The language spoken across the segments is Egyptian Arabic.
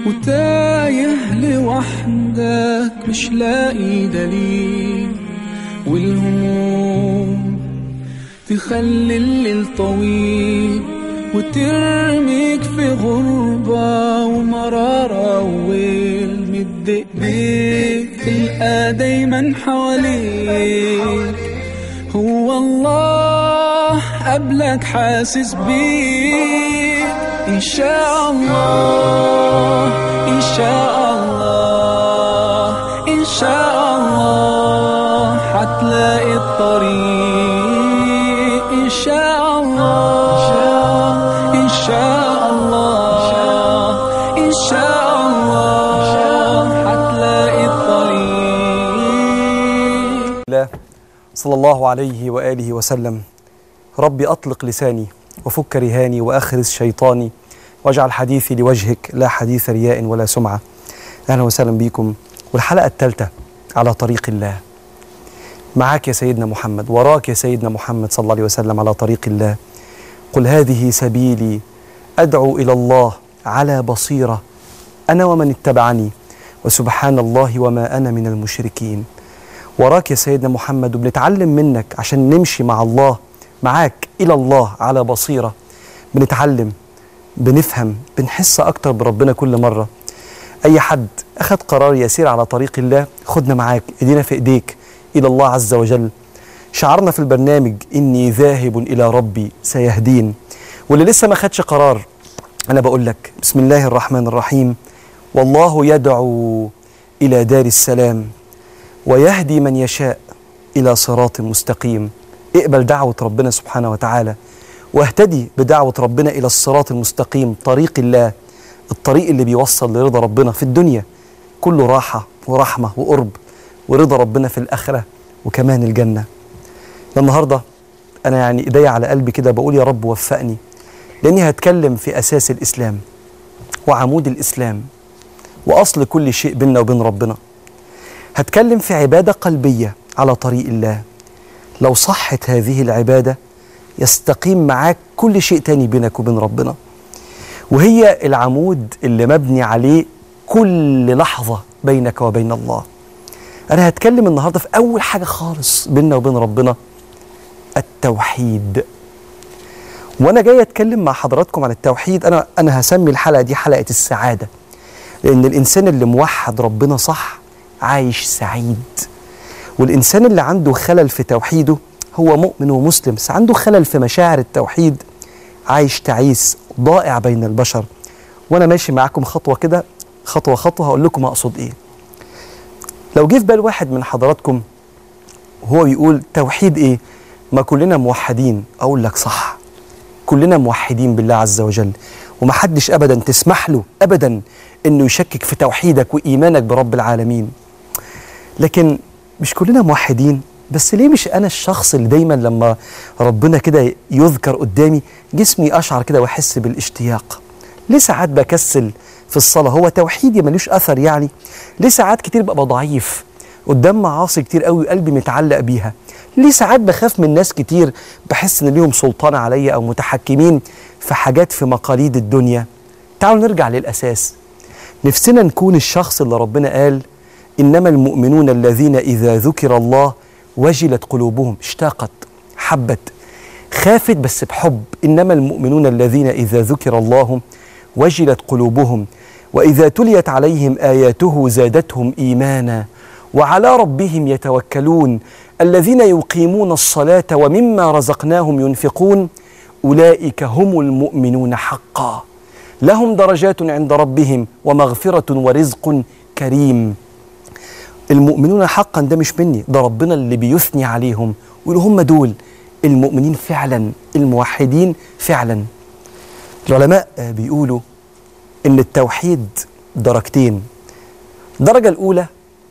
وتايه لوحدك مش لاقي دليل والهموم تخلي الليل طويل وترميك في غربة ومرارة والمد ايديك تلقى دايما حواليك هو الله قبلك حاسس بيك إن شاء الله إن شاء الله إن شاء الله حتلاقي الطريق إن شاء الله إن شاء الله إن شاء الله حتلاقي الطريق الله صلى الله عليه وآله وسلم ربي أطلق لساني وفك رهاني وأخرس شيطاني واجعل حديثي لوجهك لا حديث رياء ولا سمعة أهلا وسهلا بكم والحلقة الثالثة على طريق الله معاك يا سيدنا محمد وراك يا سيدنا محمد صلى الله عليه وسلم على طريق الله قل هذه سبيلي أدعو إلى الله على بصيرة أنا ومن اتبعني وسبحان الله وما أنا من المشركين وراك يا سيدنا محمد وبنتعلم منك عشان نمشي مع الله معاك إلى الله على بصيرة بنتعلم بنفهم بنحس أكتر بربنا كل مرة أي حد أخذ قرار يسير على طريق الله خدنا معاك إيدينا في إيديك إلى الله عز وجل شعرنا في البرنامج إني ذاهب إلى ربي سيهدين واللي لسه ما خدش قرار أنا بقول لك بسم الله الرحمن الرحيم والله يدعو إلى دار السلام ويهدي من يشاء إلى صراط مستقيم اقبل دعوة ربنا سبحانه وتعالى واهتدي بدعوة ربنا إلى الصراط المستقيم طريق الله الطريق اللي بيوصل لرضا ربنا في الدنيا كله راحة ورحمة وقرب ورضا ربنا في الآخرة وكمان الجنة النهاردة أنا يعني إيديا على قلبي كده بقول يا رب وفقني لأني هتكلم في أساس الإسلام وعمود الإسلام وأصل كل شيء بيننا وبين ربنا هتكلم في عبادة قلبية على طريق الله لو صحت هذه العبادة يستقيم معاك كل شيء تاني بينك وبين ربنا وهي العمود اللي مبني عليه كل لحظة بينك وبين الله أنا هتكلم النهاردة في أول حاجة خالص بيننا وبين ربنا التوحيد وأنا جاي أتكلم مع حضراتكم عن التوحيد أنا أنا هسمي الحلقة دي حلقة السعادة لأن الإنسان اللي موحد ربنا صح عايش سعيد والإنسان اللي عنده خلل في توحيده هو مؤمن ومسلم بس عنده خلل في مشاعر التوحيد عايش تعيس ضائع بين البشر وأنا ماشي معاكم خطوة كده خطوة خطوة هقول لكم أقصد إيه لو جه في بال واحد من حضراتكم وهو بيقول توحيد إيه ما كلنا موحدين أقول لك صح كلنا موحدين بالله عز وجل ومحدش أبدا تسمح له أبدا إنه يشكك في توحيدك وإيمانك برب العالمين لكن مش كلنا موحدين بس ليه مش انا الشخص اللي دايما لما ربنا كده يذكر قدامي جسمي اشعر كده واحس بالاشتياق ليه ساعات بكسل في الصلاه هو توحيدي ملوش اثر يعني ليه ساعات كتير ببقى ضعيف قدام معاصي كتير قوي قلبي متعلق بيها ليه ساعات بخاف من ناس كتير بحس ان ليهم سلطان عليا او متحكمين في حاجات في مقاليد الدنيا تعالوا نرجع للاساس نفسنا نكون الشخص اللي ربنا قال انما المؤمنون الذين اذا ذكر الله وجلت قلوبهم اشتاقت حبت خافت بس بحب انما المؤمنون الذين اذا ذكر الله وجلت قلوبهم واذا تليت عليهم اياته زادتهم ايمانا وعلى ربهم يتوكلون الذين يقيمون الصلاه ومما رزقناهم ينفقون اولئك هم المؤمنون حقا لهم درجات عند ربهم ومغفره ورزق كريم المؤمنون حقا ده مش مني ده ربنا اللي بيثني عليهم ويقول هم دول المؤمنين فعلا الموحدين فعلا العلماء بيقولوا ان التوحيد درجتين الدرجة الأولى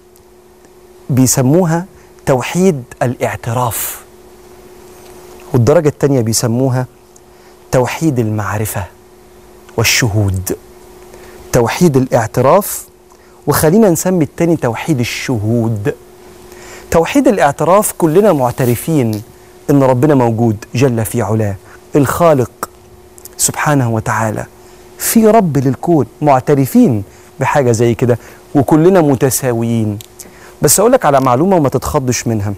بيسموها توحيد الاعتراف والدرجة الثانية بيسموها توحيد المعرفة والشهود توحيد الاعتراف وخلينا نسمي التاني توحيد الشهود توحيد الاعتراف كلنا معترفين ان ربنا موجود جل في علاه الخالق سبحانه وتعالى في رب للكون معترفين بحاجه زي كده وكلنا متساويين بس اقول لك على معلومه وما تتخضش منها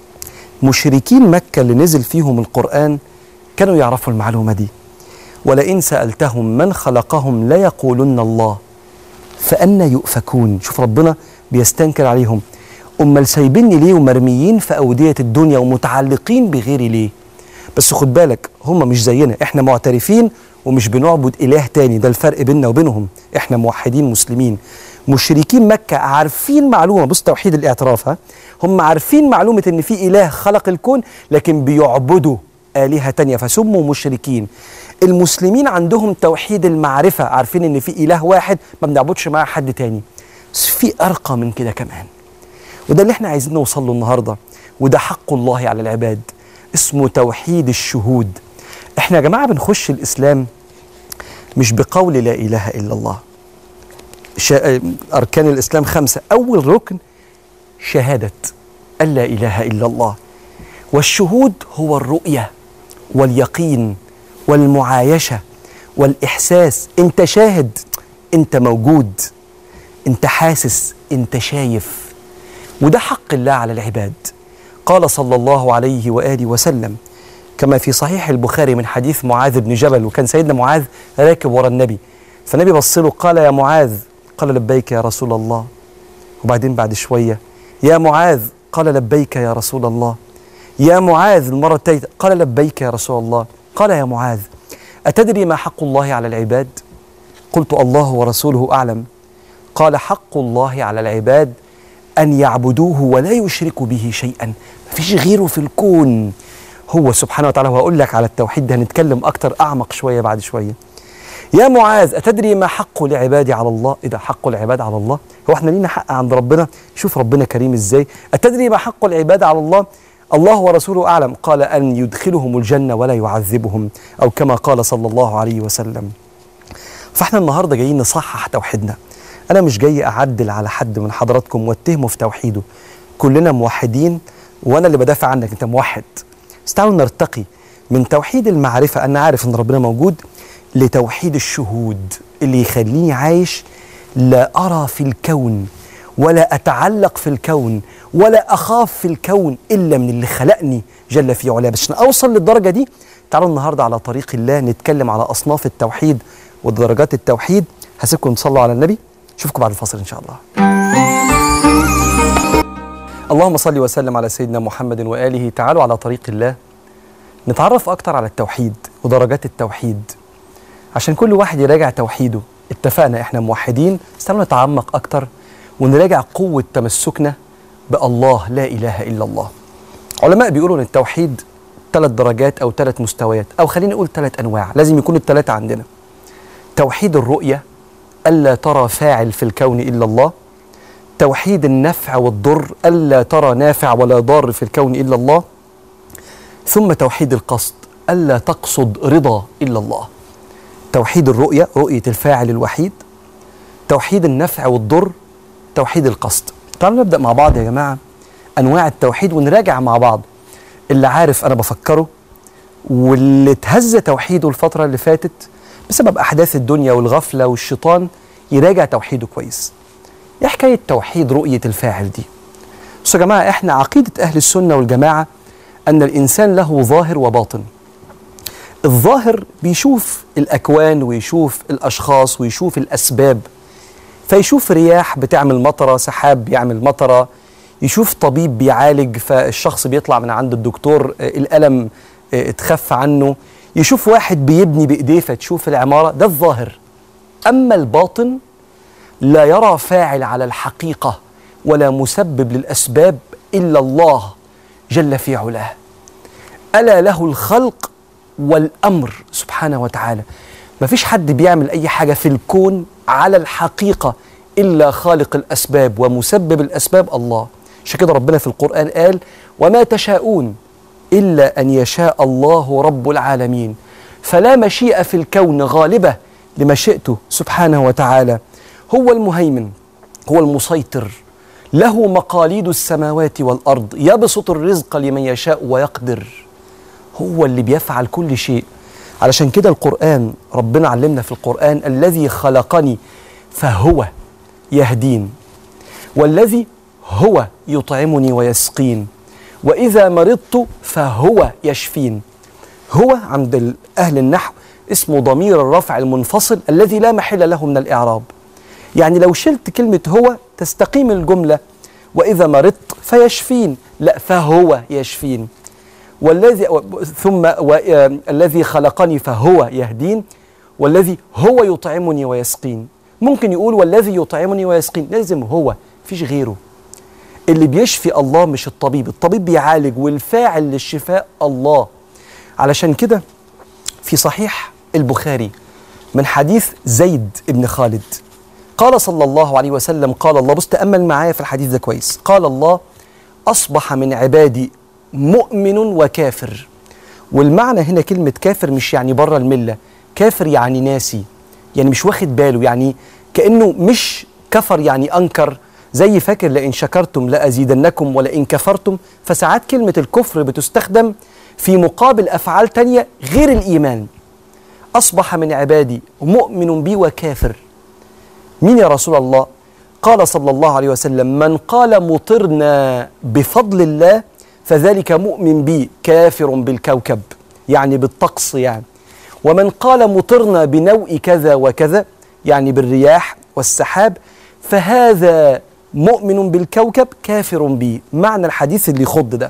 مشركين مكه اللي نزل فيهم القران كانوا يعرفوا المعلومه دي ولئن سالتهم من خلقهم ليقولن الله فأنا يؤفكون شوف ربنا بيستنكر عليهم أمال سايبيني ليه ومرميين في أودية الدنيا ومتعلقين بغيري ليه بس خد بالك هم مش زينا احنا معترفين ومش بنعبد إله تاني ده الفرق بيننا وبينهم احنا موحدين مسلمين مشركين مكة عارفين معلومة بص توحيد الاعتراف ها هم عارفين معلومة ان في إله خلق الكون لكن بيعبدوا آلهة تانية فسموا مشركين المسلمين عندهم توحيد المعرفة عارفين ان في إله واحد ما بنعبدش معاه حد تاني بس في أرقى من كده كمان وده اللي احنا عايزين نوصل له النهاردة وده حق الله على العباد اسمه توحيد الشهود احنا يا جماعة بنخش الإسلام مش بقول لا إله إلا الله شا... أركان الإسلام خمسة أول ركن شهادة أن لا إله إلا الله والشهود هو الرؤية واليقين والمعايشة والإحساس أنت شاهد أنت موجود أنت حاسس أنت شايف وده حق الله على العباد قال صلى الله عليه وآله وسلم كما في صحيح البخاري من حديث معاذ بن جبل وكان سيدنا معاذ راكب ورا النبي فالنبي بص له قال يا معاذ قال لبيك يا رسول الله وبعدين بعد شوية يا معاذ قال لبيك يا رسول الله يا معاذ المرة الثالثة قال لبيك يا رسول الله قال يا معاذ أتدري ما حق الله على العباد قلت الله ورسوله أعلم قال حق الله على العباد أن يعبدوه ولا يشركوا به شيئا مفيش غيره في الكون هو سبحانه وتعالى وهقول لك على التوحيد ده هنتكلم أكتر أعمق شوية بعد شوية يا معاذ أتدري ما حق العباد على الله إذا حق العباد على الله هو احنا لينا حق عند ربنا شوف ربنا كريم إزاي أتدري ما حق العباد على الله الله ورسوله أعلم قال أن يدخلهم الجنة ولا يعذبهم أو كما قال صلى الله عليه وسلم فاحنا النهاردة جايين نصحح توحيدنا أنا مش جاي أعدل على حد من حضراتكم واتهمه في توحيده كلنا موحدين وأنا اللي بدافع عنك أنت موحد بس تعالوا نرتقي من توحيد المعرفة أنا عارف أن ربنا موجود لتوحيد الشهود اللي يخليني عايش لا أرى في الكون ولا أتعلق في الكون ولا أخاف في الكون إلا من اللي خلقني جل في علاه بس عشان أوصل للدرجة دي تعالوا النهاردة على طريق الله نتكلم على أصناف التوحيد ودرجات التوحيد هسيبكم تصلوا على النبي اشوفكم بعد الفاصل ان شاء الله اللهم صل وسلم على سيدنا محمد واله تعالوا على طريق الله نتعرف اكتر على التوحيد ودرجات التوحيد عشان كل واحد يراجع توحيده اتفقنا احنا موحدين بس تعالوا نتعمق اكتر ونراجع قوه تمسكنا بالله لا اله الا الله علماء بيقولوا ان التوحيد ثلاث درجات او ثلاث مستويات او خلينا نقول ثلاث انواع لازم يكونوا الثلاثه عندنا توحيد الرؤيه ألا ترى فاعل في الكون إلا الله توحيد النفع والضر ألا ترى نافع ولا ضار في الكون إلا الله ثم توحيد القصد ألا تقصد رضا إلا الله توحيد الرؤية رؤية الفاعل الوحيد توحيد النفع والضر توحيد القصد تعالوا نبدأ مع بعض يا جماعة أنواع التوحيد ونراجع مع بعض اللي عارف أنا بفكره واللي اتهز توحيده الفترة اللي فاتت بسبب أحداث الدنيا والغفلة والشيطان يراجع توحيده كويس ايه حكاية توحيد رؤية الفاعل دي بصوا يا جماعة احنا عقيدة أهل السنة والجماعة أن الإنسان له ظاهر وباطن الظاهر بيشوف الأكوان ويشوف الأشخاص ويشوف الأسباب فيشوف رياح بتعمل مطرة سحاب بيعمل مطرة يشوف طبيب بيعالج فالشخص بيطلع من عند الدكتور آه، الألم آه، اتخف عنه يشوف واحد بيبني بايديه فتشوف العماره ده الظاهر اما الباطن لا يرى فاعل على الحقيقه ولا مسبب للاسباب الا الله جل في علاه الا له الخلق والامر سبحانه وتعالى ما فيش حد بيعمل اي حاجه في الكون على الحقيقه الا خالق الاسباب ومسبب الاسباب الله عشان كده ربنا في القران قال وما تشاءون إلا أن يشاء الله رب العالمين فلا مشيئة في الكون غالبة لمشيئته سبحانه وتعالى هو المهيمن هو المسيطر له مقاليد السماوات والأرض يبسط الرزق لمن يشاء ويقدر هو اللي بيفعل كل شيء علشان كده القرآن ربنا علمنا في القرآن الذي خلقني فهو يهدين والذي هو يطعمني ويسقين وإذا مرضت فهو يشفين هو عند ال- أهل النحو اسمه ضمير الرفع المنفصل الذي لا محل له من الإعراب يعني لو شلت كلمة هو تستقيم الجملة وإذا مرضت فيشفين لا فهو يشفين والذي ثم والذي خلقني فهو يهدين والذي هو يطعمني ويسقين ممكن يقول والذي يطعمني ويسقين لازم هو فيش غيره اللي بيشفي الله مش الطبيب الطبيب بيعالج والفاعل للشفاء الله علشان كده في صحيح البخاري من حديث زيد بن خالد قال صلى الله عليه وسلم قال الله بص تأمل معايا في الحديث ده كويس قال الله أصبح من عبادي مؤمن وكافر والمعنى هنا كلمة كافر مش يعني بره الملة كافر يعني ناسي يعني مش واخد باله يعني كأنه مش كفر يعني أنكر زي فاكر لئن شكرتم لأزيدنكم ولئن كفرتم فساعات كلمة الكفر بتستخدم في مقابل أفعال تانية غير الإيمان أصبح من عبادي مؤمن بي وكافر مين يا رسول الله قال صلى الله عليه وسلم من قال مطرنا بفضل الله فذلك مؤمن بي كافر بالكوكب يعني بالطقس يعني ومن قال مطرنا بنوء كذا وكذا يعني بالرياح والسحاب فهذا مؤمن بالكوكب كافر بي معنى الحديث اللي يخض ده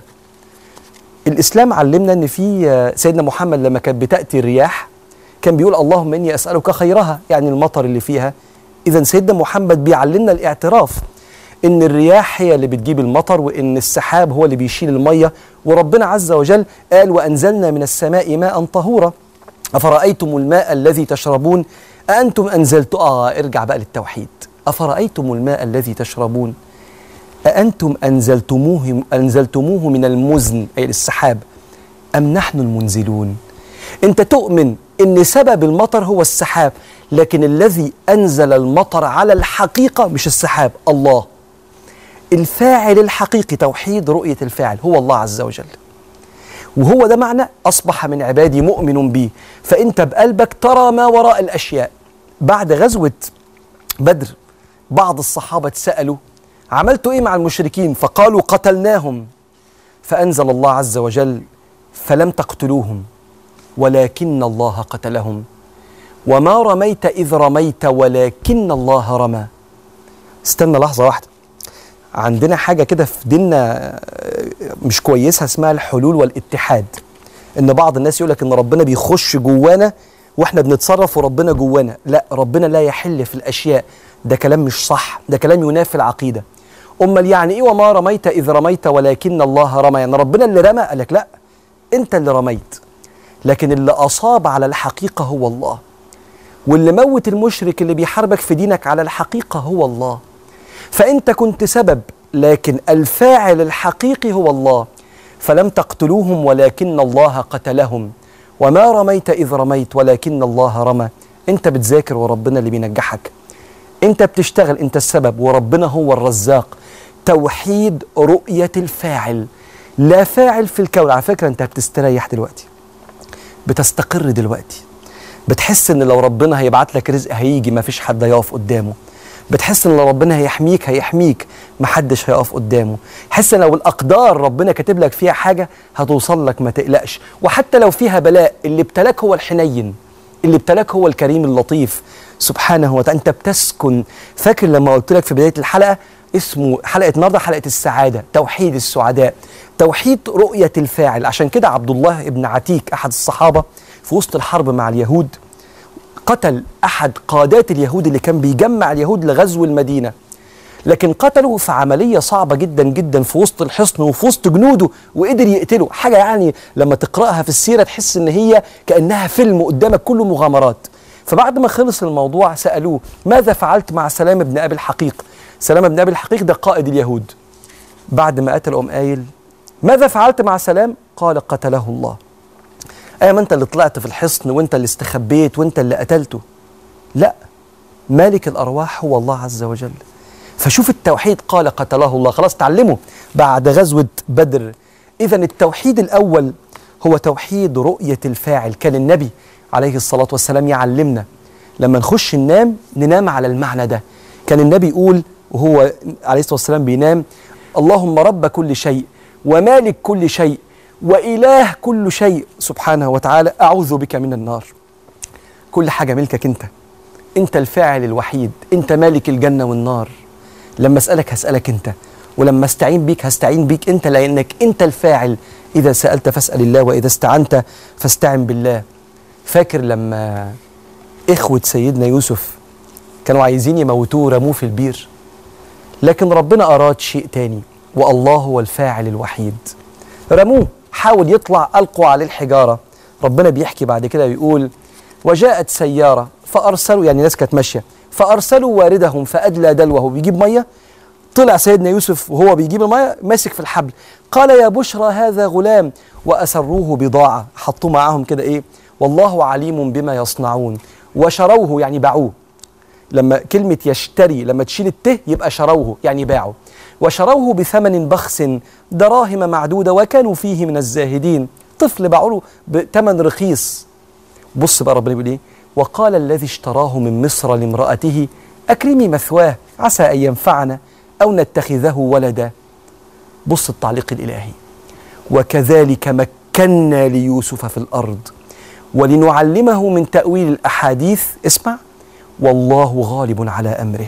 الإسلام علمنا أن في آه، سيدنا محمد لما كانت بتأتي الرياح كان بيقول اللهم إني أسألك خيرها يعني المطر اللي فيها إذا سيدنا محمد بيعلمنا الاعتراف إن الرياح هي اللي بتجيب المطر وإن السحاب هو اللي بيشيل المية وربنا عز وجل قال وأنزلنا من السماء ماء طهورا أفرأيتم الماء الذي تشربون أأنتم أنزلت آه ارجع بقى للتوحيد أفرأيتم الماء الذي تشربون أأنتم أنزلتموه أنزلتموه من المزن أي السحاب أم نحن المنزلون أنت تؤمن أن سبب المطر هو السحاب لكن الذي أنزل المطر على الحقيقة مش السحاب الله الفاعل الحقيقي توحيد رؤية الفاعل هو الله عز وجل وهو ده معنى أصبح من عبادي مؤمن بي فأنت بقلبك ترى ما وراء الأشياء بعد غزوة بدر بعض الصحابة سألوا عملتوا إيه مع المشركين فقالوا قتلناهم فأنزل الله عز وجل فلم تقتلوهم ولكن الله قتلهم وما رميت إذ رميت ولكن الله رمى استنى لحظة واحدة عندنا حاجة كده في ديننا آه، مش كويسة اسمها الحلول والاتحاد ان بعض الناس يقول لك ان ربنا بيخش جوانا واحنا بنتصرف وربنا جوانا لا ربنا لا يحل في الاشياء ده كلام مش صح ده كلام ينافي العقيده امال يعني ايه وما رميت اذ رميت ولكن الله رمى يعني ربنا اللي رمى قال لك لا انت اللي رميت لكن اللي اصاب على الحقيقه هو الله واللي موت المشرك اللي بيحاربك في دينك على الحقيقه هو الله فانت كنت سبب لكن الفاعل الحقيقي هو الله فلم تقتلوهم ولكن الله قتلهم وما رميت اذ رميت ولكن الله رمى انت بتذاكر وربنا اللي بينجحك انت بتشتغل انت السبب وربنا هو الرزاق توحيد رؤيه الفاعل لا فاعل في الكون على فكره انت بتستريح دلوقتي بتستقر دلوقتي بتحس ان لو ربنا هيبعت لك رزق هيجي ما فيش حد هيقف قدامه بتحس ان لو ربنا هيحميك هيحميك محدش هيقف قدامه حس ان لو الاقدار ربنا كاتب لك فيها حاجه هتوصل لك ما تقلقش وحتى لو فيها بلاء اللي ابتلاك هو الحنين اللي ابتلاك هو الكريم اللطيف سبحانه وتعالى انت بتسكن فاكر لما قلت لك في بدايه الحلقه اسمه حلقه النهارده حلقه السعاده توحيد السعداء توحيد رؤيه الفاعل عشان كده عبد الله بن عتيك احد الصحابه في وسط الحرب مع اليهود قتل احد قادات اليهود اللي كان بيجمع اليهود لغزو المدينه لكن قتله في عمليه صعبه جدا جدا في وسط الحصن وفي وسط جنوده وقدر يقتله حاجه يعني لما تقراها في السيره تحس ان هي كانها فيلم قدامك كله مغامرات فبعد ما خلص الموضوع سالوه ماذا فعلت مع سلام بن ابي الحقيق سلام بن ابي الحقيق ده قائد اليهود بعد ما قتل ام قايل ماذا فعلت مع سلام قال قتله الله ايه ما انت اللي طلعت في الحصن وانت اللي استخبيت وانت اللي قتلته لا مالك الارواح هو الله عز وجل فشوف التوحيد قال قتله الله خلاص تعلمه بعد غزوه بدر اذا التوحيد الاول هو توحيد رؤيه الفاعل كان النبي عليه الصلاه والسلام يعلمنا لما نخش ننام ننام على المعنى ده كان النبي يقول وهو عليه الصلاه والسلام بينام اللهم رب كل شيء ومالك كل شيء واله كل شيء سبحانه وتعالى اعوذ بك من النار كل حاجه ملكك انت انت الفاعل الوحيد انت مالك الجنه والنار لما اسالك هسالك انت ولما استعين بيك هستعين بيك انت لانك انت الفاعل اذا سالت فاسال الله واذا استعنت فاستعن بالله فاكر لما اخوه سيدنا يوسف كانوا عايزين يموتوه رموه في البير لكن ربنا اراد شيء تاني والله هو الفاعل الوحيد رموه حاول يطلع القوا عليه الحجاره ربنا بيحكي بعد كده بيقول وجاءت سياره فارسلوا يعني ناس كانت ماشيه فارسلوا واردهم فادلى دلوه بيجيب ميه طلع سيدنا يوسف وهو بيجيب الميه ماسك في الحبل قال يا بشرى هذا غلام واسروه بضاعه حطوه معاهم كده ايه والله عليم بما يصنعون وشروه يعني باعوه لما كلمة يشتري لما تشيل الته يبقى شروه يعني باعوا وشروه بثمن بخس دراهم معدودة وكانوا فيه من الزاهدين طفل باعوا له بثمن رخيص بص بقى ربنا بيقول ايه وقال الذي اشتراه من مصر لامرأته أكرمي مثواه عسى أن ينفعنا أو نتخذه ولدا بص التعليق الإلهي وكذلك مكنا ليوسف في الأرض ولنعلمه من تأويل الأحاديث اسمع والله غالب على أمره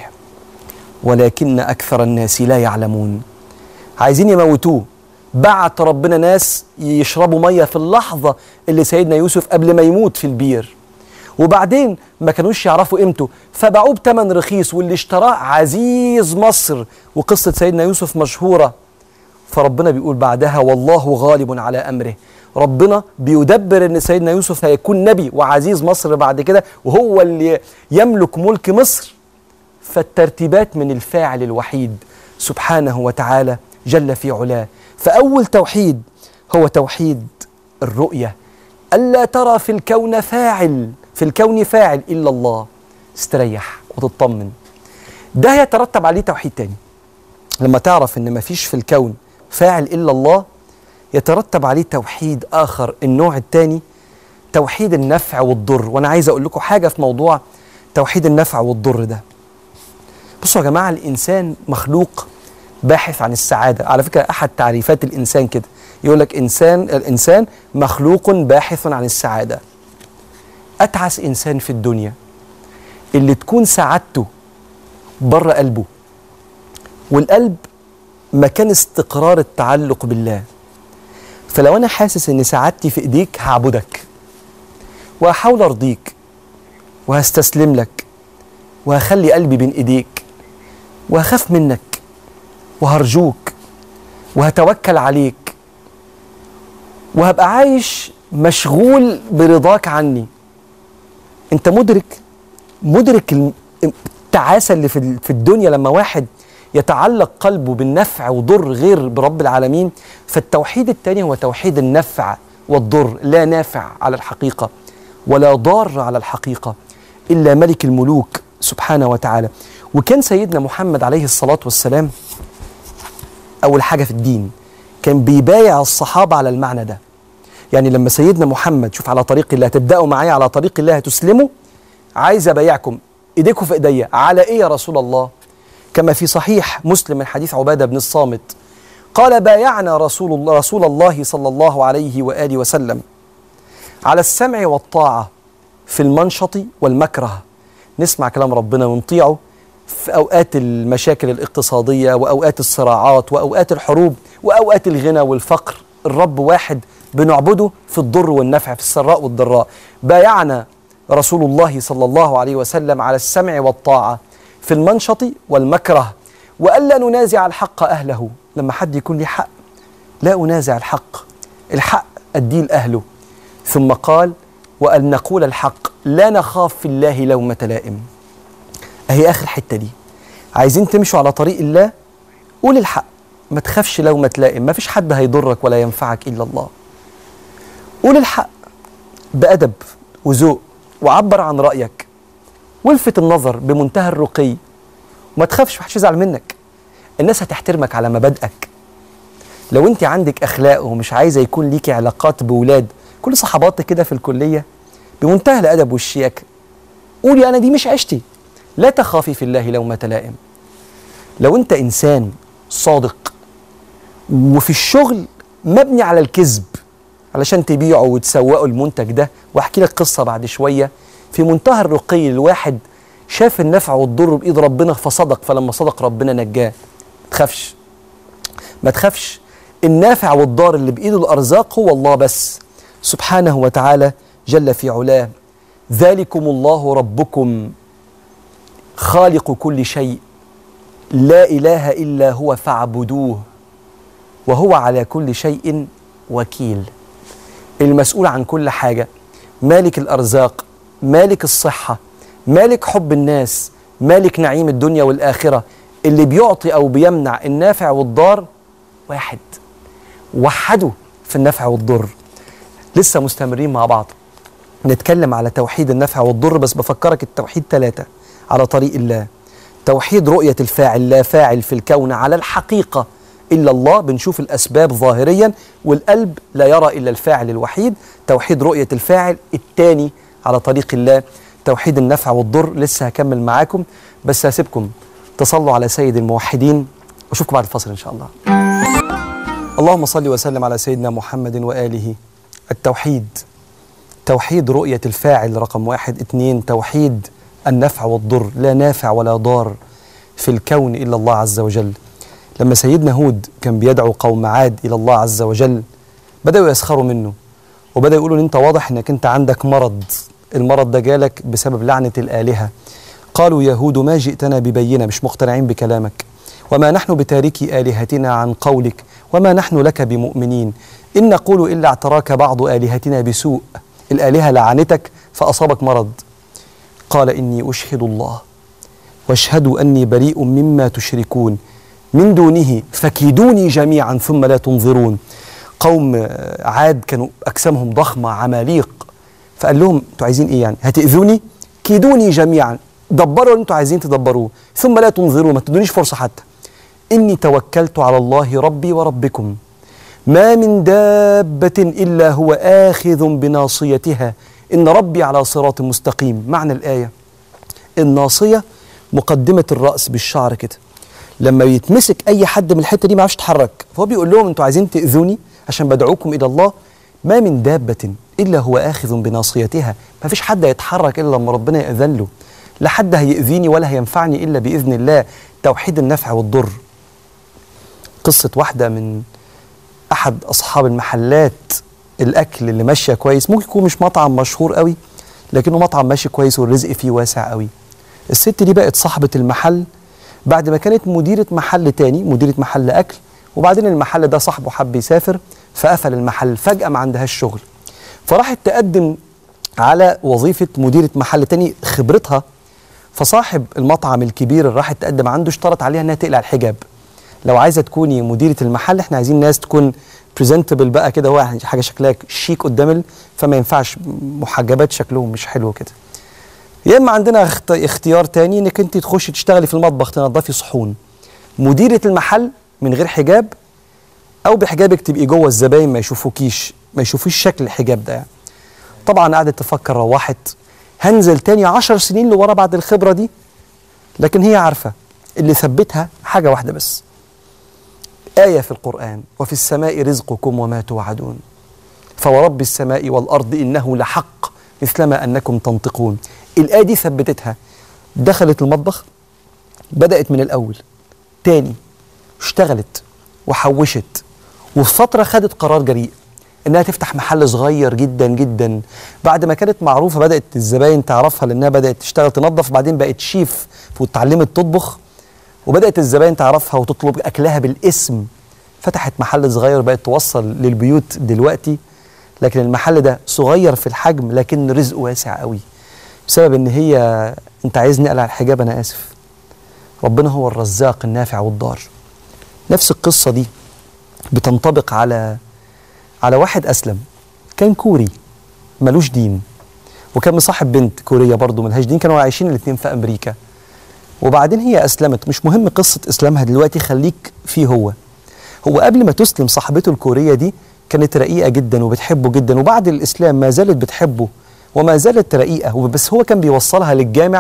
ولكن أكثر الناس لا يعلمون عايزين يموتوه بعت ربنا ناس يشربوا مية في اللحظة اللي سيدنا يوسف قبل ما يموت في البير وبعدين ما كانوش يعرفوا قيمته فباعوه بثمن رخيص واللي اشتراه عزيز مصر وقصة سيدنا يوسف مشهورة فربنا بيقول بعدها والله غالب على أمره ربنا بيدبر ان سيدنا يوسف هيكون نبي وعزيز مصر بعد كده وهو اللي يملك ملك مصر فالترتيبات من الفاعل الوحيد سبحانه وتعالى جل في علاه فأول توحيد هو توحيد الرؤية ألا ترى في الكون فاعل في الكون فاعل إلا الله استريح وتطمن ده يترتب عليه توحيد تاني لما تعرف ان مفيش في الكون فاعل الا الله يترتب عليه توحيد اخر النوع الثاني توحيد النفع والضر وانا عايز اقول لكم حاجه في موضوع توحيد النفع والضر ده بصوا يا جماعه الانسان مخلوق باحث عن السعاده على فكره احد تعريفات الانسان كده يقول لك انسان الانسان مخلوق باحث عن السعاده اتعس انسان في الدنيا اللي تكون سعادته بره قلبه والقلب مكان استقرار التعلق بالله فلو انا حاسس ان سعادتي في ايديك هعبدك وهحاول ارضيك وهستسلم لك وهخلي قلبي بين ايديك وهخاف منك وهرجوك وهتوكل عليك وهبقى عايش مشغول برضاك عني انت مدرك مدرك الم- التعاسه اللي في ال- في الدنيا لما واحد يتعلق قلبه بالنفع وضر غير برب العالمين فالتوحيد الثاني هو توحيد النفع والضر لا نافع على الحقيقه ولا ضار على الحقيقه الا ملك الملوك سبحانه وتعالى وكان سيدنا محمد عليه الصلاه والسلام اول حاجه في الدين كان بيبايع الصحابه على المعنى ده يعني لما سيدنا محمد شوف على طريق الله تبداوا معايا على طريق الله هتسلموا عايز ابايعكم ايديكم في ايديا على ايه يا رسول الله كما في صحيح مسلم من حديث عباده بن الصامت قال بايعنا رسول الله رسول الله صلى الله عليه واله وسلم على السمع والطاعه في المنشط والمكره نسمع كلام ربنا ونطيعه في اوقات المشاكل الاقتصاديه واوقات الصراعات واوقات الحروب واوقات الغنى والفقر الرب واحد بنعبده في الضر والنفع في السراء والضراء بايعنا رسول الله صلى الله عليه وسلم على السمع والطاعه في المنشط والمكره والا ننازع الحق اهله لما حد يكون لي حق لا انازع الحق الحق اديه لاهله ثم قال وان نقول الحق لا نخاف في الله لومه لائم اهي اخر حته دي عايزين تمشوا على طريق الله قول الحق ما تخافش لومة لائم ما فيش حد هيضرك ولا ينفعك الا الله قول الحق بأدب وذوق وعبر عن رأيك والفت النظر بمنتهى الرقي وما تخافش محدش يزعل منك الناس هتحترمك على مبادئك لو انت عندك اخلاق ومش عايزه يكون ليكي علاقات بولاد كل صحباتك كده في الكليه بمنتهى الادب والشياكه قولي انا دي مش عيشتي لا تخافي في الله لومة لائم لو انت انسان صادق وفي الشغل مبني على الكذب علشان تبيعوا وتسوقوا المنتج ده واحكي لك قصه بعد شويه في منتهى الرقي الواحد شاف النفع والضر بايد ربنا فصدق فلما صدق ربنا نجاه ما تخافش ما تخافش النافع والضار اللي بايده الارزاق هو الله بس سبحانه وتعالى جل في علاه ذلكم الله ربكم خالق كل شيء لا اله الا هو فاعبدوه وهو على كل شيء وكيل المسؤول عن كل حاجه مالك الارزاق مالك الصحه مالك حب الناس مالك نعيم الدنيا والاخره اللي بيعطي او بيمنع النافع والضار واحد وحده في النفع والضر لسه مستمرين مع بعض نتكلم على توحيد النفع والضر بس بفكرك التوحيد ثلاثة على طريق الله توحيد رؤية الفاعل لا فاعل في الكون على الحقيقة إلا الله بنشوف الأسباب ظاهريا والقلب لا يرى إلا الفاعل الوحيد توحيد رؤية الفاعل الثاني على طريق الله توحيد النفع والضر لسه هكمل معاكم بس هسيبكم تصلوا على سيد الموحدين واشوفكم بعد الفصل إن شاء الله اللهم صل وسلم على سيدنا محمد وآله التوحيد توحيد رؤية الفاعل رقم واحد اثنين توحيد النفع والضر لا نافع ولا ضار في الكون إلا الله عز وجل لما سيدنا هود كان بيدعو قوم عاد إلى الله عز وجل بدأوا يسخروا منه وبدأوا يقولوا إن أنت واضح إنك أنت عندك مرض المرض ده جالك بسبب لعنة الآلهة قالوا يا هود ما جئتنا ببينة مش مقتنعين بكلامك وما نحن بتاركي آلهتنا عن قولك وما نحن لك بمؤمنين إن نقول إلا اعتراك بعض آلهتنا بسوء الآلهة لعنتك فأصابك مرض قال إني أشهد الله واشهدوا أني بريء مما تشركون من دونه فكيدوني جميعا ثم لا تنظرون قوم آه، عاد كانوا أجسامهم ضخمة عماليق فقال لهم انتوا عايزين ايه يعني هتأذوني كيدوني جميعا دبروا اللي انتوا عايزين تدبروه ثم لا تنظروا ما تدونيش فرصة حتى إني توكلت على الله ربي وربكم ما من دابة إلا هو آخذ بناصيتها إن ربي على صراط مستقيم معنى الآية الناصية مقدمة الرأس بالشعر كده لما يتمسك أي حد من الحتة دي ما يعرفش يتحرك فهو بيقول لهم أنتوا عايزين تأذوني عشان بدعوكم إلى الله ما من دابة إلا هو آخذ بناصيتها ما فيش حد هيتحرك إلا لما ربنا يأذن له لا حد هيأذيني ولا هينفعني إلا بإذن الله توحيد النفع والضر قصة واحدة من أحد أصحاب المحلات الأكل اللي ماشية كويس ممكن يكون مش مطعم مشهور قوي لكنه مطعم ماشي كويس والرزق فيه واسع قوي الست دي بقت صاحبة المحل بعد ما كانت مديرة محل تاني مديرة محل أكل وبعدين المحل ده صاحبه حب يسافر فقفل المحل فجأة ما عندهاش شغل فراحت تقدم على وظيفة مديرة محل تاني خبرتها فصاحب المطعم الكبير اللي راحت تقدم عنده اشترط عليها انها تقلع الحجاب لو عايزه تكوني مديره المحل احنا عايزين ناس تكون بريزنتبل بقى كده هو حاجه شكلها شيك قدام ال- فما ينفعش محجبات شكلهم مش حلو كده يا اما عندنا اخت- اختيار تاني انك انت تخشي تشتغلي في المطبخ تنظفي صحون مديره المحل من غير حجاب او بحجابك تبقي جوه الزباين ما يشوفوكيش ما يشوفوش شكل الحجاب ده يعني. طبعا قعدت تفكر روحت هنزل تاني عشر سنين لورا بعد الخبره دي لكن هي عارفه اللي ثبتها حاجه واحده بس آية في القرآن وفي السماء رزقكم وما توعدون فورب السماء والأرض إنه لحق مثلما أنكم تنطقون الآية دي ثبتتها دخلت المطبخ بدأت من الأول تاني اشتغلت وحوشت وفي فترة خدت قرار جريء انها تفتح محل صغير جدا جدا بعد ما كانت معروفه بدات الزباين تعرفها لانها بدات تشتغل تنظف بعدين بقت شيف واتعلمت تطبخ وبدات الزباين تعرفها وتطلب اكلها بالاسم فتحت محل صغير بقت توصل للبيوت دلوقتي لكن المحل ده صغير في الحجم لكن رزقه واسع قوي بسبب ان هي انت عايزني اقلع الحجاب انا اسف ربنا هو الرزاق النافع والضار نفس القصه دي بتنطبق على على واحد اسلم كان كوري ملوش دين وكان مصاحب بنت كوريه برضه ملهاش دين كانوا عايشين الاثنين في امريكا وبعدين هي اسلمت مش مهم قصه اسلامها دلوقتي خليك فيه هو هو قبل ما تسلم صاحبته الكوريه دي كانت رقيقه جدا وبتحبه جدا وبعد الاسلام ما زالت بتحبه وما زالت رقيقه بس هو كان بيوصلها للجامع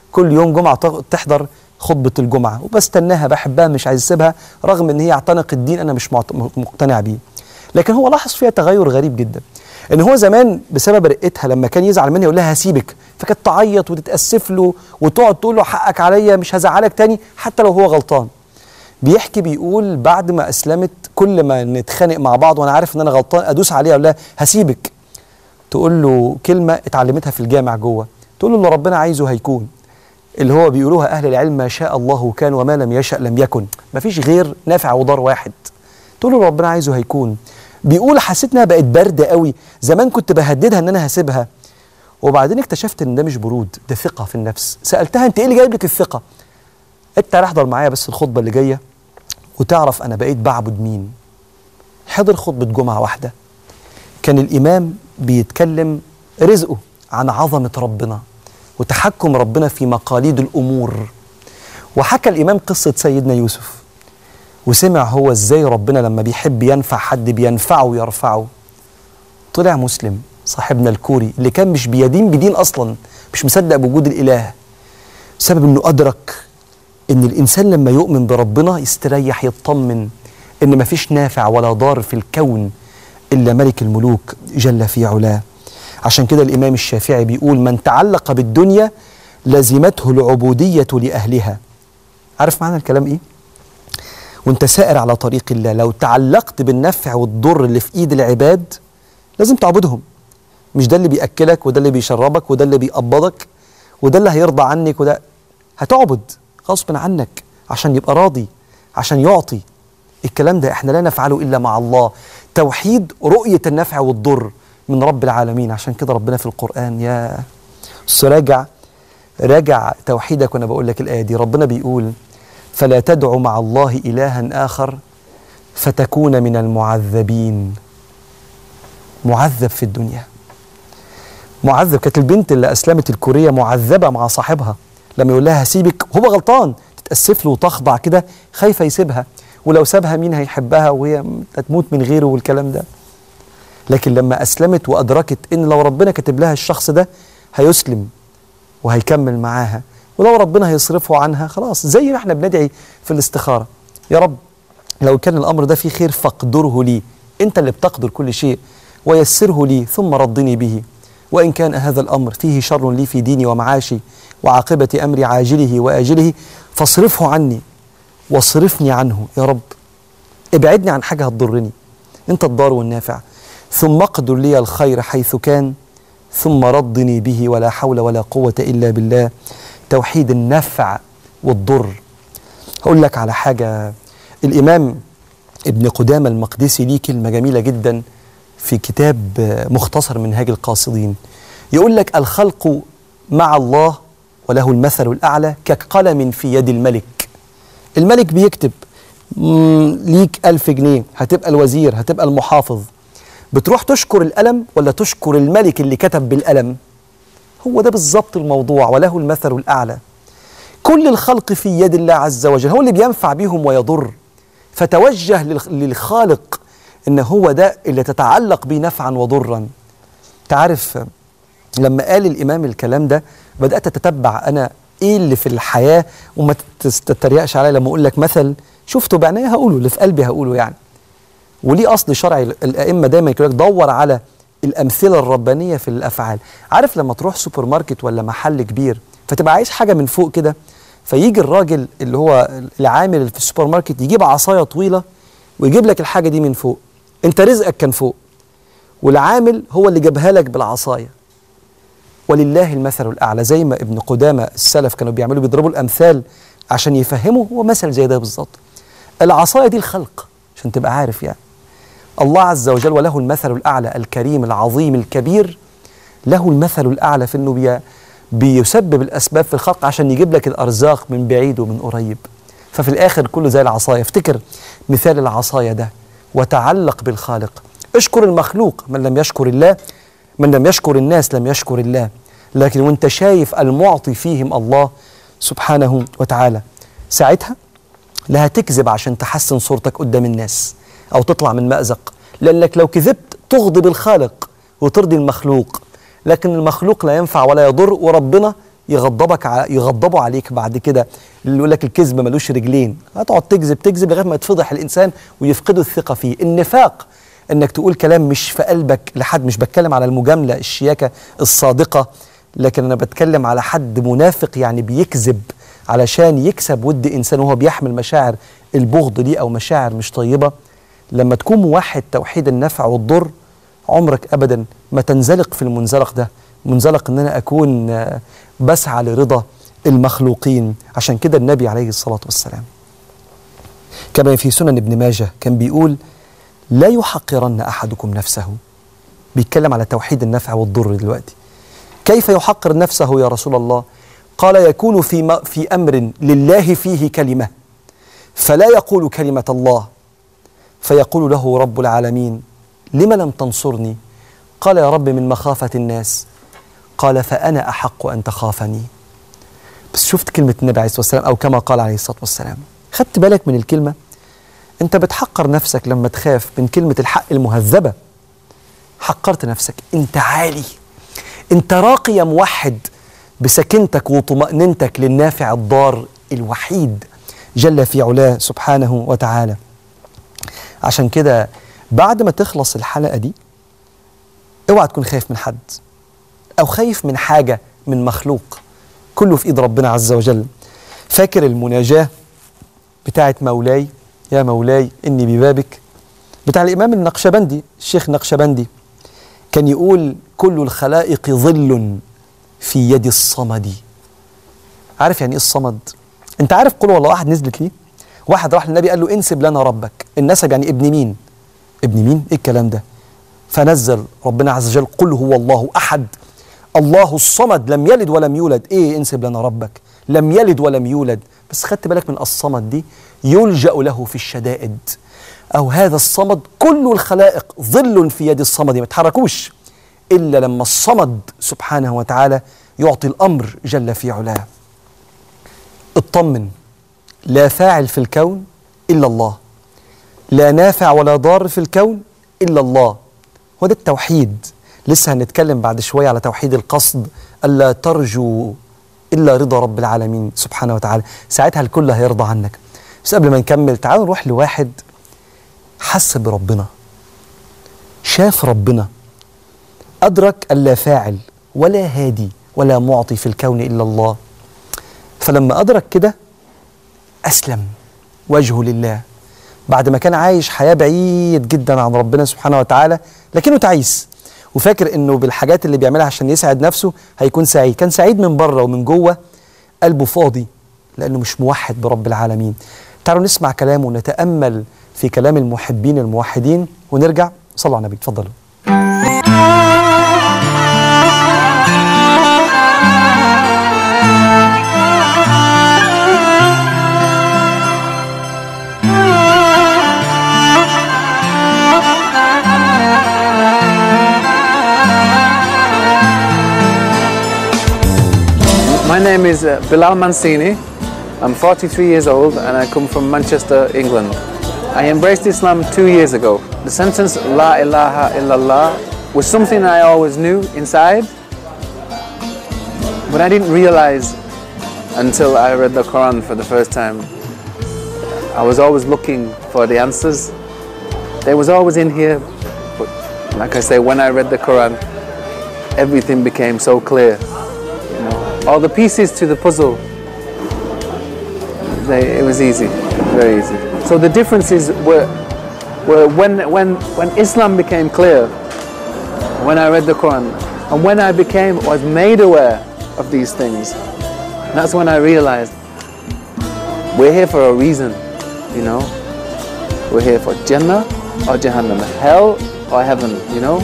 كل يوم جمعه تغ- تحضر خطبه الجمعه وبستناها بحبها مش عايز اسيبها رغم ان هي اعتنق الدين انا مش معت- مقتنع بيه لكن هو لاحظ فيها تغير غريب جدا ان هو زمان بسبب رقتها لما كان يزعل مني يقول لها هسيبك فكانت تعيط وتتاسف له وتقعد تقول له حقك عليا مش هزعلك تاني حتى لو هو غلطان بيحكي بيقول بعد ما اسلمت كل ما نتخانق مع بعض وانا عارف ان انا غلطان ادوس عليها اقول لها هسيبك تقول له كلمه اتعلمتها في الجامع جوه تقول له اللي ربنا عايزه هيكون اللي هو بيقولوها اهل العلم ما شاء الله كان وما لم يشأ لم يكن مفيش غير نافع وضار واحد تقول له اللي ربنا عايزه هيكون بيقول حسيت انها بقت بارده قوي زمان كنت بهددها ان انا هسيبها وبعدين اكتشفت ان ده مش برود ده ثقه في النفس سالتها انت ايه اللي جايب لك الثقه انت تعالى احضر معايا بس الخطبه اللي جايه وتعرف انا بقيت بعبد مين حضر خطبه جمعه واحده كان الامام بيتكلم رزقه عن عظمه ربنا وتحكم ربنا في مقاليد الامور وحكى الامام قصه سيدنا يوسف وسمع هو ازاي ربنا لما بيحب ينفع حد بينفعه ويرفعه طلع مسلم صاحبنا الكوري اللي كان مش بيدين بدين اصلا مش مصدق بوجود الاله بسبب انه ادرك ان الانسان لما يؤمن بربنا يستريح يطمن ان مفيش نافع ولا ضار في الكون الا ملك الملوك جل في علاه عشان كده الامام الشافعي بيقول من تعلق بالدنيا لزمته العبوديه لاهلها عارف معنى الكلام ايه وانت سائر على طريق الله لو تعلقت بالنفع والضر اللي في ايد العباد لازم تعبدهم مش ده اللي بياكلك وده اللي بيشربك وده اللي بيقبضك وده اللي هيرضى عنك وده هتعبد غصب عنك عشان يبقى راضي عشان يعطي الكلام ده احنا لا نفعله الا مع الله توحيد رؤيه النفع والضر من رب العالمين عشان كده ربنا في القران يا بس راجع راجع توحيدك وانا بقول لك الايه دي ربنا بيقول فلا تدع مع الله الها اخر فتكون من المعذبين معذب في الدنيا معذب كانت البنت اللي اسلمت الكوريه معذبه مع صاحبها لما يقول لها هسيبك هو غلطان تتاسف له وتخضع كده خايفه يسيبها ولو سابها مين هيحبها وهي هتموت من غيره والكلام ده لكن لما اسلمت وادركت ان لو ربنا كاتب لها الشخص ده هيسلم وهيكمل معاها ولو ربنا هيصرفه عنها خلاص زي ما احنا بندعي في الاستخاره يا رب لو كان الامر ده فيه خير فاقدره لي انت اللي بتقدر كل شيء ويسره لي ثم ردني به وان كان هذا الامر فيه شر لي في ديني ومعاشي وعاقبه امري عاجله واجله فاصرفه عني واصرفني عنه يا رب ابعدني عن حاجه هتضرني انت الضار والنافع ثم اقدر لي الخير حيث كان ثم ردني به ولا حول ولا قوه الا بالله توحيد النفع والضر هقول لك على حاجه الامام ابن قدامه المقدسي ليه كلمه جميله جدا في كتاب مختصر منهاج القاصدين يقول لك الخلق مع الله وله المثل الأعلى كقلم في يد الملك الملك بيكتب مم، ليك ألف جنيه هتبقى الوزير هتبقى المحافظ بتروح تشكر القلم ولا تشكر الملك اللي كتب بالقلم هو ده بالظبط الموضوع وله المثل الأعلى كل الخلق في يد الله عز وجل هو اللي بينفع بيهم ويضر فتوجه للخ- للخالق ان هو ده اللي تتعلق بيه نفعا وضرا تعرف لما قال الامام الكلام ده بدات اتتبع انا ايه اللي في الحياه وما تتس- تتريقش عليا لما اقول لك مثل شفته بعينيا هقوله اللي في قلبي هقوله يعني وليه اصل شرعي الائمه دايما يقول لك دور على الامثله الربانيه في الافعال عارف لما تروح سوبر ماركت ولا محل كبير فتبقى عايز حاجه من فوق كده فيجي الراجل اللي هو العامل اللي في السوبر ماركت يجيب عصايه طويله ويجيب لك الحاجه دي من فوق انت رزقك كان فوق والعامل هو اللي جابها لك بالعصايه ولله المثل الاعلى زي ما ابن قدامه السلف كانوا بيعملوا بيضربوا الامثال عشان يفهموا هو مثل زي ده بالظبط العصايه دي الخلق عشان تبقى عارف يعني الله عز وجل وله المثل الاعلى الكريم العظيم الكبير له المثل الاعلى في انه بي بيسبب الاسباب في الخلق عشان يجيب لك الارزاق من بعيد ومن قريب ففي الاخر كله زي العصايه افتكر مثال العصايه ده وتعلق بالخالق اشكر المخلوق من لم يشكر الله من لم يشكر الناس لم يشكر الله لكن وانت شايف المعطي فيهم الله سبحانه وتعالى ساعتها لا هتكذب عشان تحسن صورتك قدام الناس او تطلع من مأزق لانك لو كذبت تغضب الخالق وترضي المخلوق لكن المخلوق لا ينفع ولا يضر وربنا يغضبك ع... يغضبوا عليك بعد كده اللي يقول لك الكذب ملوش رجلين هتقعد تكذب تكذب لغايه ما يتفضح الانسان ويفقدوا الثقه فيه النفاق انك تقول كلام مش في قلبك لحد مش بتكلم على المجامله الشياكه الصادقه لكن انا بتكلم على حد منافق يعني بيكذب علشان يكسب ود انسان وهو بيحمل مشاعر البغض دي او مشاعر مش طيبه لما تكون موحد توحيد النفع والضر عمرك ابدا ما تنزلق في المنزلق ده منزلق ان انا اكون آه، بسعى لرضا المخلوقين عشان كده النبي عليه الصلاه والسلام كما في سنن ابن ماجه كان بيقول لا يحقرن احدكم نفسه بيتكلم على توحيد النفع والضر دلوقتي كيف يحقر نفسه يا رسول الله قال يكون في م- في امر لله فيه كلمه فلا يقول كلمه الله فيقول له رب العالمين لم لم تنصرني قال يا رب من مخافه الناس قال فانا احق ان تخافني بس شفت كلمه النبي عليه الصلاه والسلام او كما قال عليه الصلاه والسلام خدت بالك من الكلمه انت بتحقر نفسك لما تخاف من كلمه الحق المهذبه حقرت نفسك انت عالي انت راقي يا موحد بسكنتك وطمأنينتك للنافع الضار الوحيد جل في علاه سبحانه وتعالى عشان كده بعد ما تخلص الحلقة دي اوعى تكون خايف من حد او خايف من حاجة من مخلوق كله في ايد ربنا عز وجل فاكر المناجاة بتاعت مولاي يا مولاي اني ببابك بتاع الامام النقشبندي الشيخ النقشبندي كان يقول كل الخلائق ظل في يد الصمد عارف يعني ايه الصمد انت عارف قل والله واحد نزلت ليه واحد راح للنبي قال له انسب لنا ربك النسب يعني ابن مين ابن مين ايه الكلام ده فنزل ربنا عز وجل قل هو الله احد الله الصمد لم يلد ولم يولد ايه انسب لنا ربك لم يلد ولم يولد بس خدت بالك من الصمد دي يلجأ له في الشدائد او هذا الصمد كل الخلائق ظل في يد الصمد ما تحركوش الا لما الصمد سبحانه وتعالى يعطي الامر جل في علاه اطمن لا فاعل في الكون الا الله لا نافع ولا ضار في الكون الا الله هو ده التوحيد لسه هنتكلم بعد شويه على توحيد القصد الا ترجو الا رضا رب العالمين سبحانه وتعالى ساعتها الكل هيرضى عنك بس قبل ما نكمل تعالوا نروح لواحد حس بربنا شاف ربنا أدرك ألا فاعل ولا هادي ولا معطي في الكون إلا الله فلما أدرك كده أسلم وجهه لله بعد ما كان عايش حياة بعيد جدا عن ربنا سبحانه وتعالى لكنه تعيس وفاكر انه بالحاجات اللي بيعملها عشان يسعد نفسه هيكون سعيد كان سعيد من بره ومن جوه قلبه فاضي لانه مش موحد برب العالمين تعالوا نسمع كلامه ونتامل في كلام المحبين الموحدين ونرجع صلوا على النبي اتفضلوا My name is uh, Bilal Mansini. I'm 43 years old and I come from Manchester, England. I embraced Islam two years ago. The sentence La ilaha illallah was something I always knew inside, but I didn't realize until I read the Quran for the first time. I was always looking for the answers. They was always in here, but like I say, when I read the Quran, everything became so clear all the pieces to the puzzle. They, it was easy, very easy. So the differences were, were when, when, when Islam became clear, when I read the Quran, and when I became, was made aware of these things, that's when I realized we're here for a reason, you know. We're here for Jannah or Jahannam, hell or heaven, you know.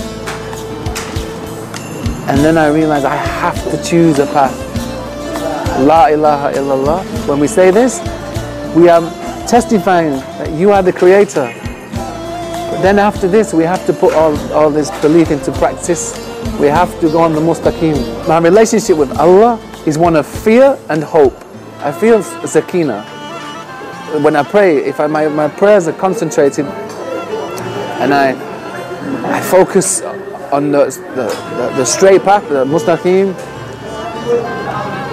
And then I realized I have to choose a path. La ilaha illallah. When we say this, we are testifying that you are the creator. But then after this, we have to put all, all this belief into practice. We have to go on the mustaqim. My relationship with Allah is one of fear and hope. I feel sakina. When I pray, if I, my, my prayers are concentrated and I, I focus on the, the, the, the straight path, the mustaqim,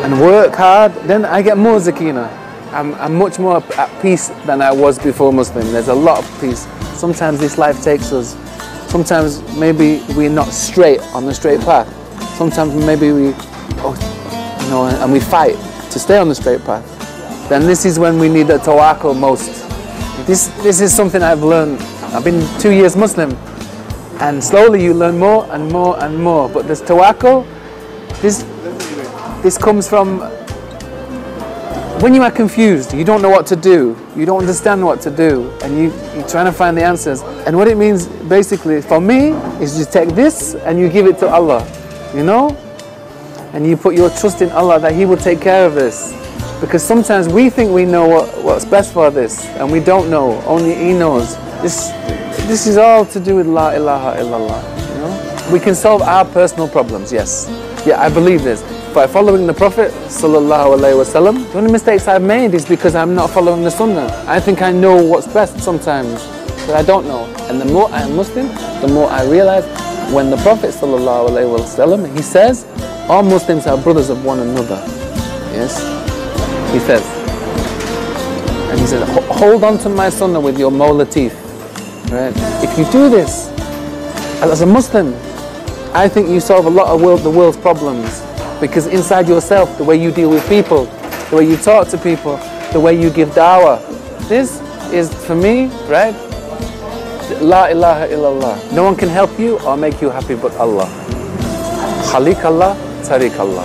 and work hard, then I get more zakina. I'm, I'm much more at peace than I was before Muslim. There's a lot of peace. Sometimes this life takes us. Sometimes maybe we're not straight on the straight path. Sometimes maybe we, oh, you know, and we fight to stay on the straight path. Then this is when we need the tawakkul most. This, this is something I've learned. I've been two years Muslim, and slowly you learn more and more and more. But this tawakkul, this, this comes from when you are confused, you don't know what to do, you don't understand what to do, and you, you're trying to find the answers. And what it means basically for me is you take this and you give it to Allah, you know? And you put your trust in Allah that He will take care of this. Because sometimes we think we know what, what's best for this, and we don't know, only He knows. This, this is all to do with La ilaha illallah, you know? We can solve our personal problems, yes. Yeah, I believe this by following the Prophet sallallahu alaihi wasallam. The only mistakes I've made is because I'm not following the Sunnah. I think I know what's best sometimes, but I don't know. And the more I am Muslim, the more I realize when the Prophet sallallahu alaihi wasallam he says, all Muslims are brothers of one another. Yes, he says, and he says, "Ho- hold on to my Sunnah with your molar teeth. Right? If you do this, as a Muslim, I think you solve a lot of world, the world's problems because inside yourself, the way you deal with people, the way you talk to people, the way you give dawah, this is for me, right? La ilaha illallah. No one can help you or make you happy but Allah. Khalik Allah, Tariq Allah.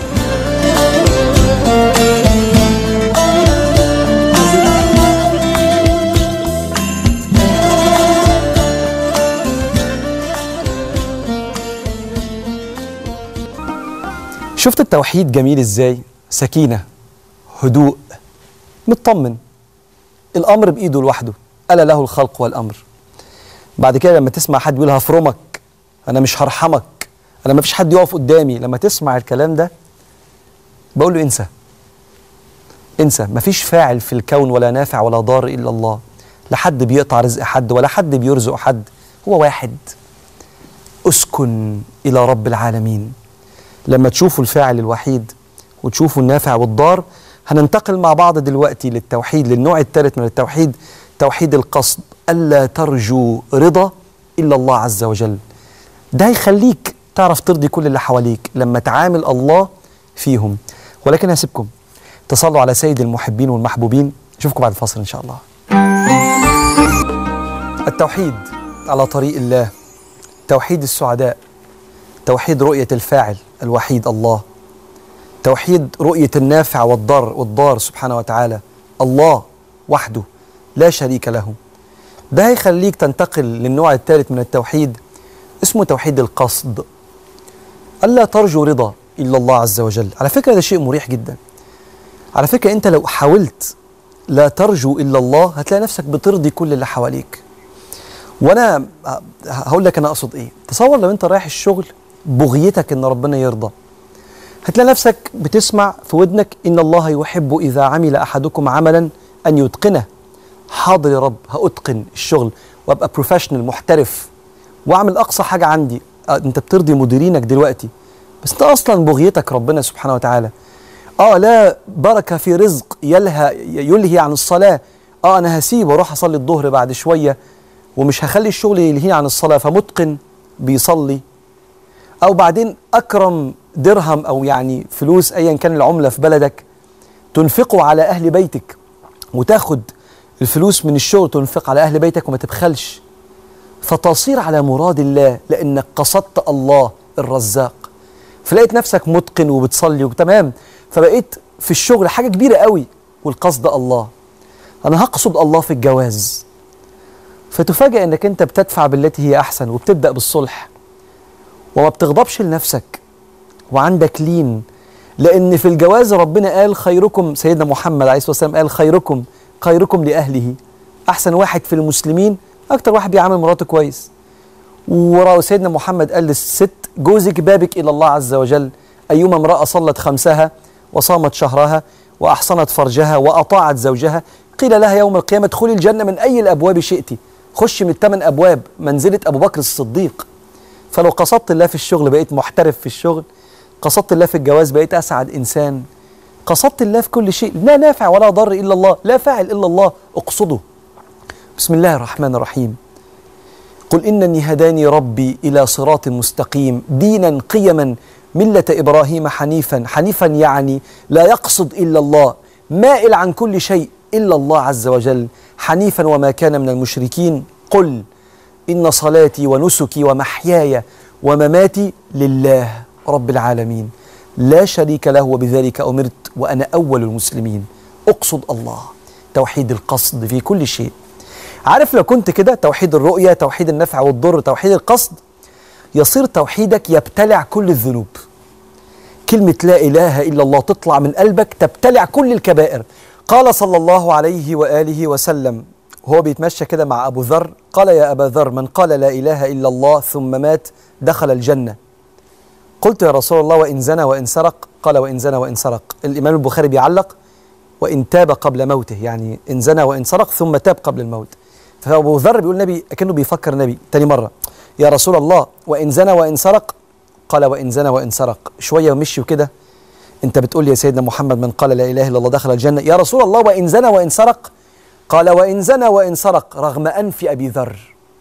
شفت التوحيد جميل ازاي سكينة هدوء مطمن الأمر بإيده لوحده ألا له الخلق والأمر بعد كده لما تسمع حد يقول هفرمك أنا مش هرحمك أنا ما فيش حد يقف قدامي لما تسمع الكلام ده بقول له انسى انسى مفيش فاعل في الكون ولا نافع ولا ضار إلا الله لا حد بيقطع رزق حد ولا حد بيرزق حد هو واحد اسكن إلى رب العالمين لما تشوفوا الفاعل الوحيد وتشوفوا النافع والضار هننتقل مع بعض دلوقتي للتوحيد للنوع الثالث من التوحيد توحيد القصد ألا ترجو رضا إلا الله عز وجل ده هيخليك تعرف ترضي كل اللي حواليك لما تعامل الله فيهم ولكن هسيبكم تصلوا على سيد المحبين والمحبوبين اشوفكم بعد الفاصل ان شاء الله التوحيد على طريق الله توحيد السعداء توحيد رؤية الفاعل الوحيد الله توحيد رؤية النافع والضر والضار سبحانه وتعالى الله وحده لا شريك له ده هيخليك تنتقل للنوع الثالث من التوحيد اسمه توحيد القصد ألا ترجو رضا إلا الله عز وجل على فكرة ده شيء مريح جدا على فكرة أنت لو حاولت لا ترجو إلا الله هتلاقي نفسك بترضي كل اللي حواليك وانا ه- هقول لك انا اقصد ايه تصور لو انت رايح الشغل بغيتك ان ربنا يرضى هتلاقي نفسك بتسمع في ودنك ان الله يحب اذا عمل احدكم عملا ان يتقنه حاضر يا رب هاتقن الشغل وابقى بروفيشنال محترف واعمل اقصى حاجه عندي آه، انت بترضي مديرينك دلوقتي بس انت اصلا بغيتك ربنا سبحانه وتعالى اه لا بركه في رزق يلهى يلهي عن الصلاه اه انا هسيب واروح اصلي الظهر بعد شويه ومش هخلي الشغل يلهيني عن الصلاه فمتقن بيصلي او بعدين اكرم درهم او يعني فلوس ايا كان العمله في بلدك تنفقه على اهل بيتك وتاخد الفلوس من الشغل تنفق على اهل بيتك وما تبخلش فتصير على مراد الله لانك قصدت الله الرزاق فلقيت نفسك متقن وبتصلي وتمام فبقيت في الشغل حاجه كبيره قوي والقصد الله انا هقصد الله في الجواز فتفاجئ انك انت بتدفع بالتي هي احسن وبتبدا بالصلح وما بتغضبش لنفسك وعندك لين لان في الجواز ربنا قال خيركم سيدنا محمد عليه الصلاه والسلام قال خيركم خيركم لاهله احسن واحد في المسلمين اكتر واحد بيعامل مراته كويس ورا سيدنا محمد قال للست جوزك بابك الى الله عز وجل ايما امراه صلت خمسها وصامت شهرها واحصنت فرجها واطاعت زوجها قيل لها يوم القيامه ادخلي الجنه من اي الابواب شئت خشي من الثمان ابواب منزله ابو بكر الصديق فلو قصدت الله في الشغل بقيت محترف في الشغل قصدت الله في الجواز بقيت اسعد انسان قصدت الله في كل شيء لا نافع ولا ضر الا الله لا فاعل الا الله اقصده بسم الله الرحمن الرحيم قل انني هداني ربي الى صراط مستقيم دينا قيما مله ابراهيم حنيفا حنيفا يعني لا يقصد الا الله مائل عن كل شيء الا الله عز وجل حنيفا وما كان من المشركين قل ان صلاتي ونسكي ومحياي ومماتي لله رب العالمين لا شريك له وبذلك امرت وانا اول المسلمين اقصد الله توحيد القصد في كل شيء عارف لو كنت كده توحيد الرؤيه توحيد النفع والضر توحيد القصد يصير توحيدك يبتلع كل الذنوب كلمة لا إله إلا الله تطلع من قلبك تبتلع كل الكبائر قال صلى الله عليه وآله وسلم هو بيتمشى كده مع أبو ذر قال يا أبا ذر من قال لا إله إلا الله ثم مات دخل الجنة قلت يا رسول الله وإن زنى وإن سرق قال وإن زنى وإن سرق الإمام البخاري بيعلق وإن تاب قبل موته يعني إن زنى وإن سرق ثم تاب قبل الموت فأبو ذر بيقول النبي كأنه بيفكر النبي تاني مرة يا رسول الله وإن زنى وإن سرق قال وإن زنى وإن سرق شوية ومشي وكده أنت بتقول لي يا سيدنا محمد من قال لا إله إلا الله دخل الجنة يا رسول الله وإن زنى وإن سرق قال وإن زنى وإن سرق رغم أنف أبي ذر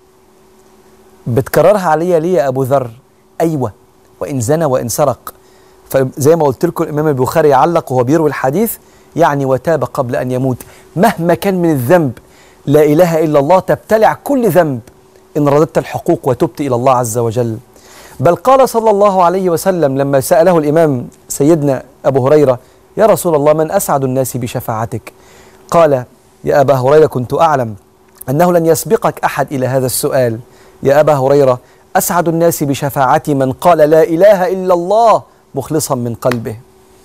بتكررها عليا ليه يا أبو ذر أيوة وإن زنى وإن سرق فزي ما قلت لكم الإمام البخاري يعلق وهو بيروي الحديث يعني وتاب قبل أن يموت مهما كان من الذنب لا إله إلا الله تبتلع كل ذنب إن رددت الحقوق وتبت إلى الله عز وجل بل قال صلى الله عليه وسلم لما سأله الإمام سيدنا أبو هريرة يا رسول الله من أسعد الناس بشفاعتك قال يا أبا هريرة كنت أعلم أنه لن يسبقك أحد إلى هذا السؤال يا أبا هريرة أسعد الناس بشفاعتي من قال لا إله إلا الله مخلصا من قلبه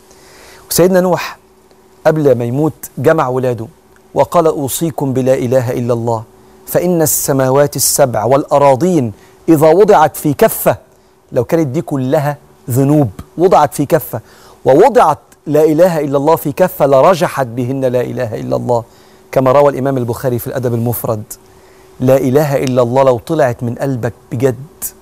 وسيدنا نوح قبل ما يموت جمع ولاده وقال أوصيكم بلا إله إلا الله فإن السماوات السبع والأراضين إذا وضعت في كفة لو كانت دي كلها ذنوب وضعت في كفة ووضعت لا إله إلا الله في كفة لرجحت بهن لا إله إلا الله كما روى الإمام البخاري في الأدب المفرد لا إله إلا الله لو طلعت من قلبك بجد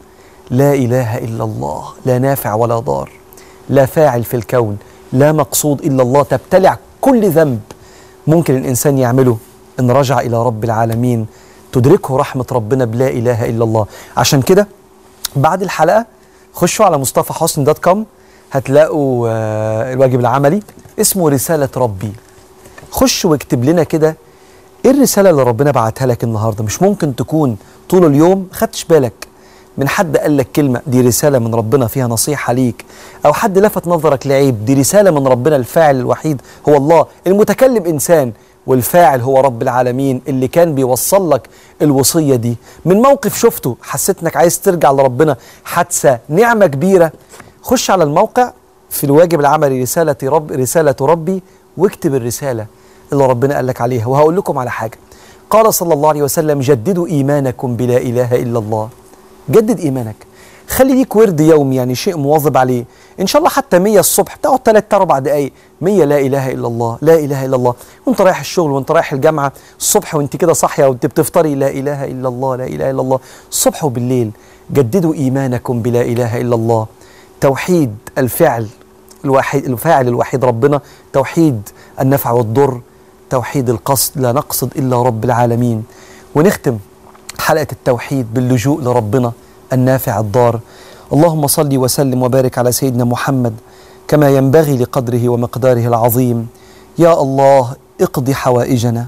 لا إله إلا الله لا نافع ولا ضار لا فاعل في الكون لا مقصود إلا الله تبتلع كل ذنب ممكن الإنسان يعمله إن رجع إلى رب العالمين تدركه رحمة ربنا بلا إله إلا الله عشان كده بعد الحلقة خشوا على مصطفى حسن دوت كوم هتلاقوا آه، الواجب العملي اسمه رسالة ربي خش واكتب لنا كده ايه الرسالة اللي ربنا بعتها لك النهاردة مش ممكن تكون طول اليوم خدتش بالك من حد قال لك كلمة دي رسالة من ربنا فيها نصيحة ليك أو حد لفت نظرك لعيب دي رسالة من ربنا الفاعل الوحيد هو الله المتكلم إنسان والفاعل هو رب العالمين اللي كان بيوصل لك الوصية دي من موقف شفته حسيت انك عايز ترجع لربنا حادثة نعمة كبيرة خش على الموقع في الواجب العملي رسالة رب رسالة ربي واكتب الرسالة اللي ربنا قال لك عليها وهقول لكم على حاجة قال صلى الله عليه وسلم جددوا إيمانكم بلا إله إلا الله جدد إيمانك خلي ليك ورد يومي يعني شيء مواظب عليه ان شاء الله حتى 100 الصبح تقعد 3 4 دقائق 100 لا اله الا الله لا اله الا الله وانت رايح الشغل وانت رايح الجامعه الصبح وانت كده صاحيه وانت بتفطري لا اله الا الله لا اله الا الله الصبح وبالليل جددوا ايمانكم بلا اله الا الله توحيد الفعل الوحيد الفاعل الوحيد ربنا توحيد النفع والضر توحيد القصد لا نقصد الا رب العالمين ونختم حلقه التوحيد باللجوء لربنا النافع الضار اللهم صل وسلم وبارك على سيدنا محمد كما ينبغي لقدره ومقداره العظيم يا الله اقض حوائجنا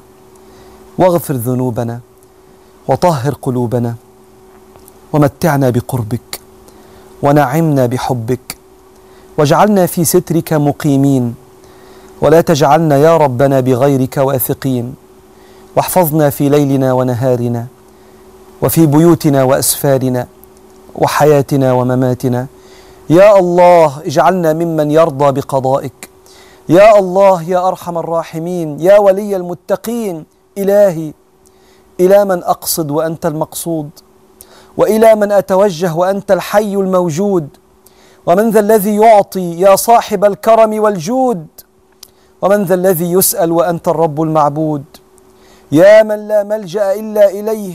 واغفر ذنوبنا وطهر قلوبنا ومتعنا بقربك ونعمنا بحبك واجعلنا في سترك مقيمين ولا تجعلنا يا ربنا بغيرك واثقين واحفظنا في ليلنا ونهارنا وفي بيوتنا واسفارنا وحياتنا ومماتنا يا الله اجعلنا ممن يرضى بقضائك يا الله يا ارحم الراحمين يا ولي المتقين الهي الى من اقصد وانت المقصود والى من اتوجه وانت الحي الموجود ومن ذا الذي يعطي يا صاحب الكرم والجود ومن ذا الذي يسال وانت الرب المعبود يا من لا ملجا الا اليه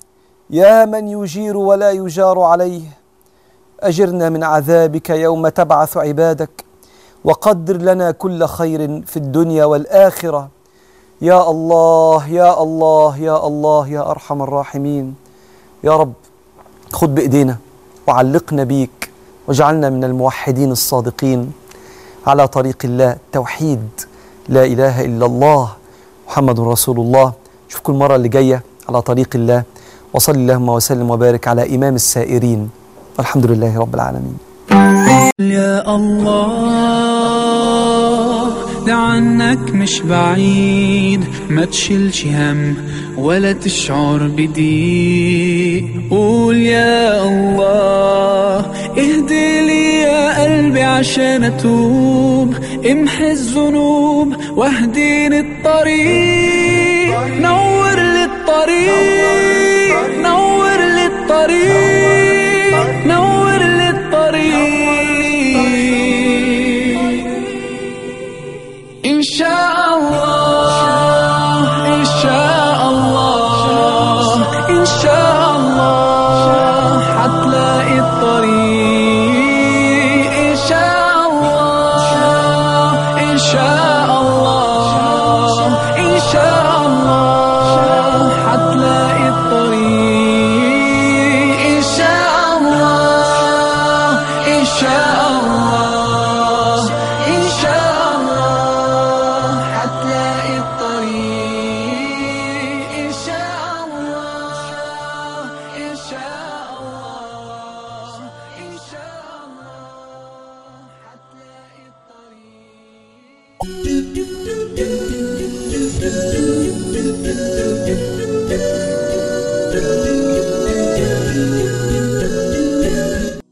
يا من يجير ولا يجار عليه اجرنا من عذابك يوم تبعث عبادك وقدر لنا كل خير في الدنيا والآخرة يا الله يا الله يا الله يا أرحم الراحمين يا رب خد بإيدينا وعلقنا بيك واجعلنا من الموحدين الصادقين على طريق الله توحيد لا إله إلا الله محمد رسول الله نشوفكم المرة اللي جاية على طريق الله وصل اللهم وسلم وبارك على إمام السائرين والحمد لله رب العالمين يا الله ده عنك مش بعيد ما تشيلش هم ولا تشعر بضيق قول يا الله اهدي لي يا قلبي عشان اتوب امحي الذنوب واهديني الطريق نور